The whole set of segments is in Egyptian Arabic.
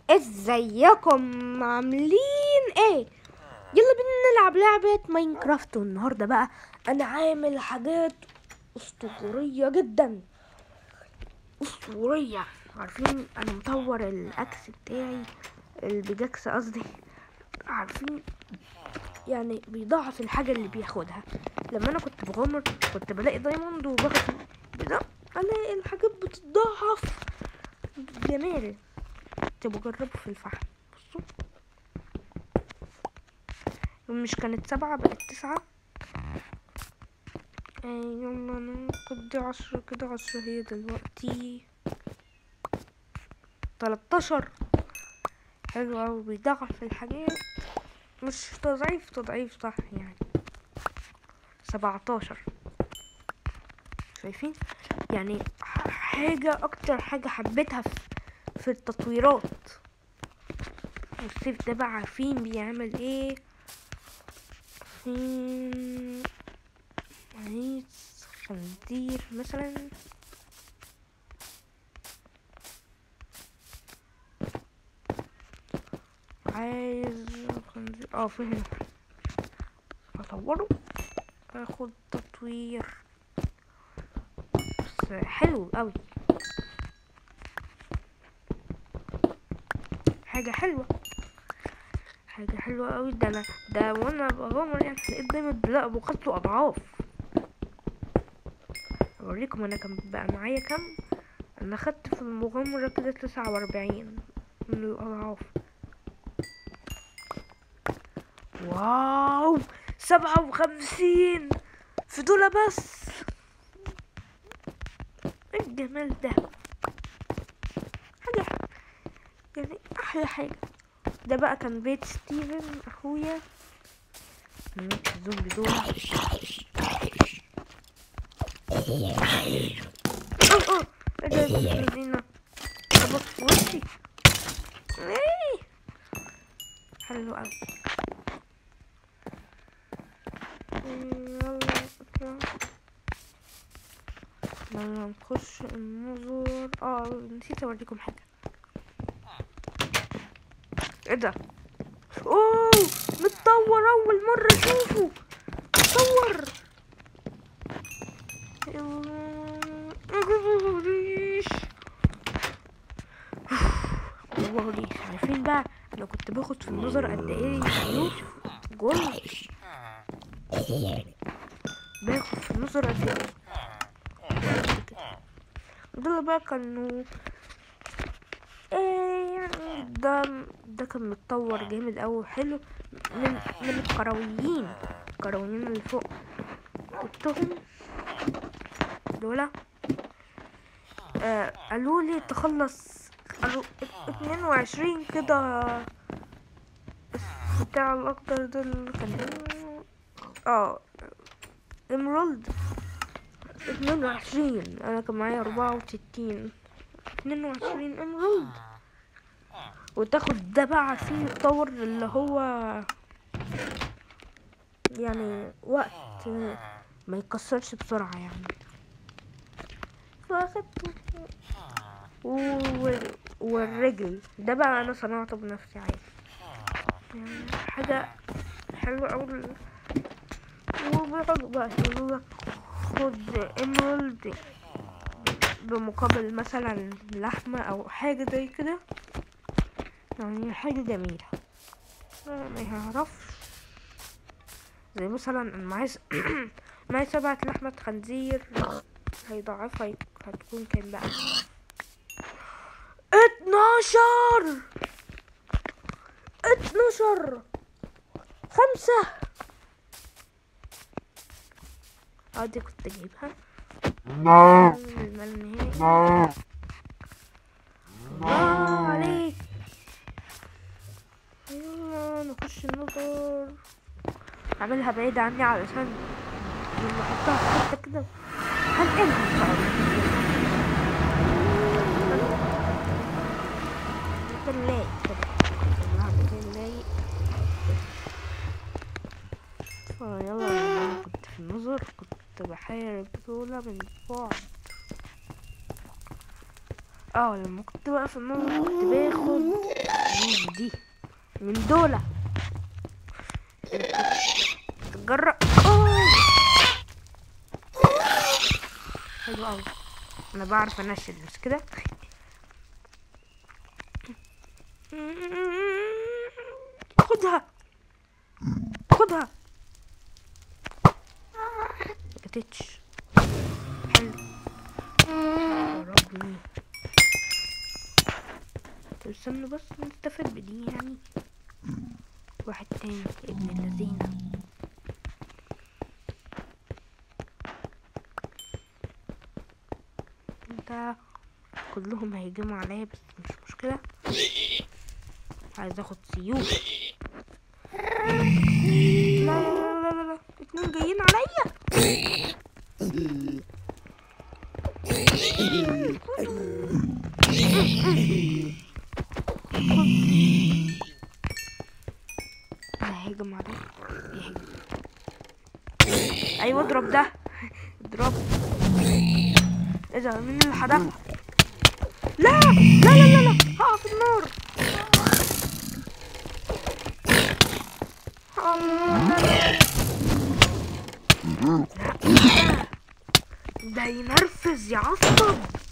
ازيكم عاملين ايه يلا بينا نلعب لعبة ماينكرافت والنهاردة بقى انا عامل حاجات اسطورية جدا اسطورية عارفين انا مطور الاكس بتاعي البيجاكس قصدي عارفين يعني بيضاعف الحاجة اللي بياخدها لما انا كنت بغامر كنت بلاقي دايموند وباخد ده الاقي الحاجات بتتضاعف جمال تبقوا جربوا في الفحم بصوا مش كانت سبعة بقت تسعة آه، يلا ناخد دي عشرة كده عشرة هي دلوقتي تلاتاشر حلو أوي بيضعف الحاجات مش تضعيف تضعيف صح يعني سبعتاشر شايفين يعني ح- حاجة أكتر حاجة حبيتها في, في التطويرات والسيف ده بقى عارفين بيعمل ايه فين عايز خنزير مثلا عايز خنزير اه في هنا اطوره اخد تطوير بس حلو قوي حاجة حلوة حاجة حلوة قوي ده انا ده وانا بغامر يعني لقيت دايما لا بقتله اضعاف اوريكم انا كان بقى معايا كام انا خدت في المغامرة كده تسعة واربعين من الاضعاف واو سبعة وخمسين في دولة بس ايه الجمال ده حاجة يعني احلى حاجة ده بقى كان بيت ستيفن اخويا نمشي الزومبي دول اه اه ايه ده الذين خبط في وشي ايه حلو اوي يلا اطلع يلا نخش النظر اه نسيت اوريكم حاجة ايه ده اوه متطور اول مرة اشوفه متطور مجبوريش مجبوريش عارفين بقى انا كنت باخد في النظر قد ايه فلوس جولد باخد في النظر قد ايه دول بقى كانوا ايه يعني ده ده كان متطور جامد اوي حلو من من الكرويين الكرويين اللي فوق جبتهم دول آه قالوا لي تخلص قالوا اتنين وعشرين كده بتاع الاخضر دول كان إيه؟ اه امرالد اتنين وعشرين انا كان معايا اربعة وستين اتنين وعشرين امرالد وتاخد ده بقى فيه متطور اللي هو يعني وقت ما يكسرش بسرعة يعني فاخدته و... والرجل ده بقى انا صنعته بنفسي عادي يعني حاجة حلوة اوي وبيقعدوا بقى يقولوا لك خد ايمرالد بمقابل مثلا لحمة او حاجة زي كده يعني حاجة جميلة ما يعرفش زي مثلا أنا معايا س- معايا سبعة لحمة خنزير هيضاعفها هي- هتكون كام بقى اتناشر اتناشر خمسة اه دي كنت اجيبها No, المال النهائي no, الله عليك يلا نخش النظر اعملها بعيدة عني علشان لما احطها في حتة كده هنقلها ان شاء الله مكان لايق كده والله مكان لايق فيلا لما انا كنت في النظر كنت بحارب دولة من بعد اه لما كنت بقى في النظر كنت باخد دي من دولة تجرأ أوه. حلو أوي أنا بعرف أنشل مش كده خدها خدها مكتتش حلو يا ربي طب استنوا بس نستفاد بدي يعني واحد تاني ابن اللذينة انت كلهم هيجموا عليا بس مش مشكلة عايز اخد سيوف لا لا لا لا لا لا اتنين جايين عليا ده هيهجم عليه يهجم ايوه اضرب ده اضرب ايه ده مين اللي حدفها لا لا لا لا لا هقع في النار الله. ده ينرفز يعصب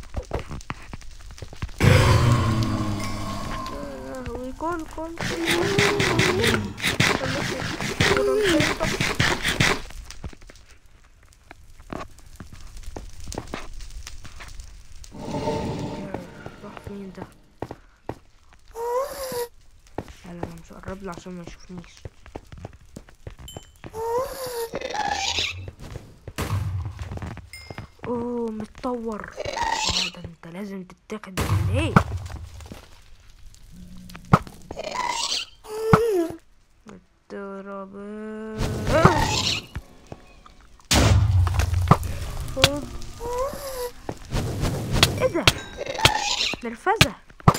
يا لهوي كل كل راح فين ده لا لا لا مش هقرب له عشان ما يشوفنيش اوه متطور اه ده انت لازم تتاخد بالليل الضرب خد ايه ده نرفزه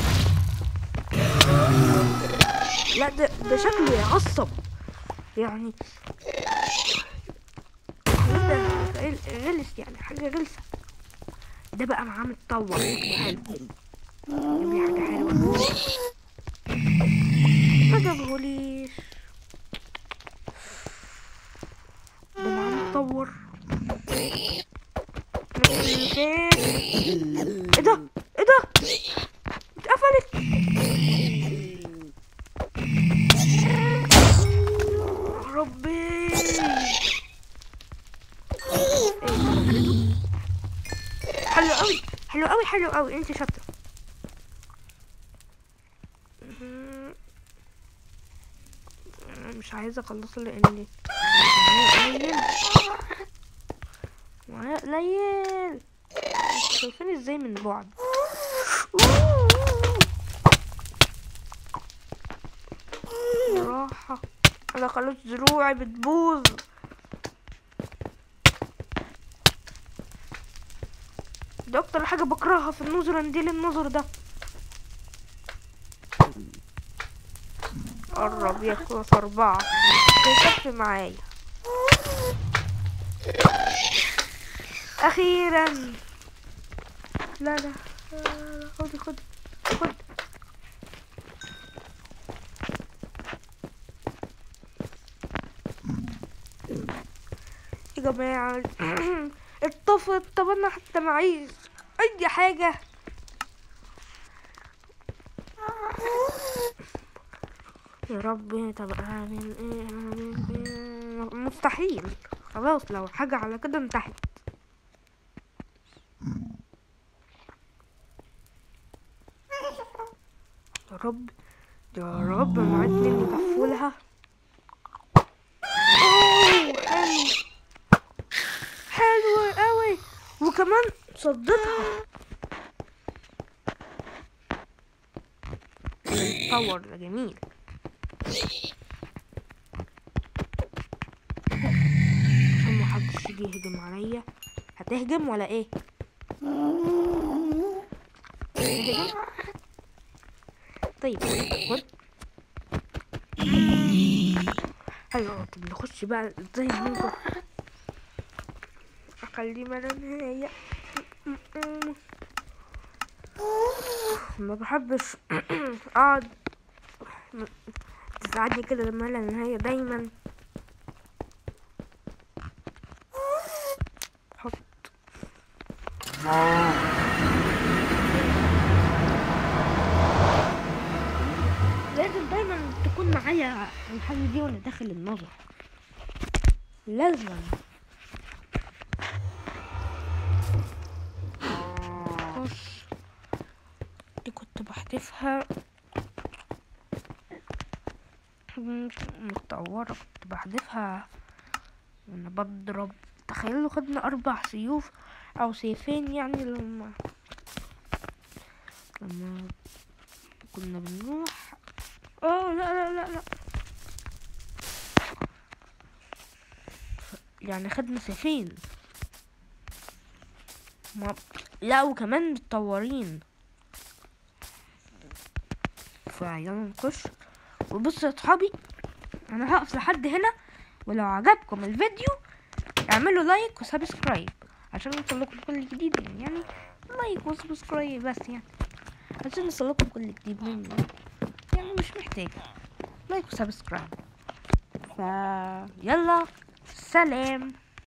لا ده ده شكله يعصب يعني ده غل- غلس يعني حاجة غلسة ده بقى معاه متطور حلو جيب لي حاجة حلوة ما جابهوليش ده معاه متطور نفس البيت. ايه ده ايه ده اتقفلت ربي ايه ده قفلته؟ حلو قوي حلو قوي حلو قوي انت شاطره مهم. انا مش عايزه اخلصه لاني معايا قليل معايا قليل انتوا شايفين ازاي من بعد راحة انا خلاص زروعي بتبوظ ده اكتر حاجة بكرهها في النظر انديل النظر ده قرب يخلص اربعة يكفي معايا اخيرا لا لا لا، لا، خد خد خد يا جماعة اتطفت طب انا حتى معيش اي حاجة يا ربي طب اعمل ايه اعمل ايه مستحيل خلاص لو حاجة على كده انتهت يا رب يا رب مع اتنين يكفولها اوه حلو حلوة قوي وكمان صدتها اتطور ده جميل عشان محدش يجي يهجم عليا هتهجم ولا ايه هتهجم؟ طيب خد ايوه طب نخش بقى زي ما اخليه ما لا نهاية ما بحبش اقعد م- تساعدني كده لما لان هي دايما حط لازم دايما تكون معايا الحاجة دي وانا داخل النظر لازم خش دي كنت بحذفها متطورة كنت بحذفها وانا بضرب تخيلوا خدنا اربع سيوف او سيفين يعني لما لما كنا بنروح اه لا لا لا لا يعني خدنا سيفين ما لا وكمان متطورين فيلا نخش وبصوا يا صحابي انا هقف لحد هنا ولو عجبكم الفيديو اعملوا لايك وسبسكرايب عشان يوصلكم كل جديد يعني لايك وسبسكرايب بس يعني عشان يوصلكم كل جديد مني يعني مش محتاج لايك وسبسكرايب ف يلا سلام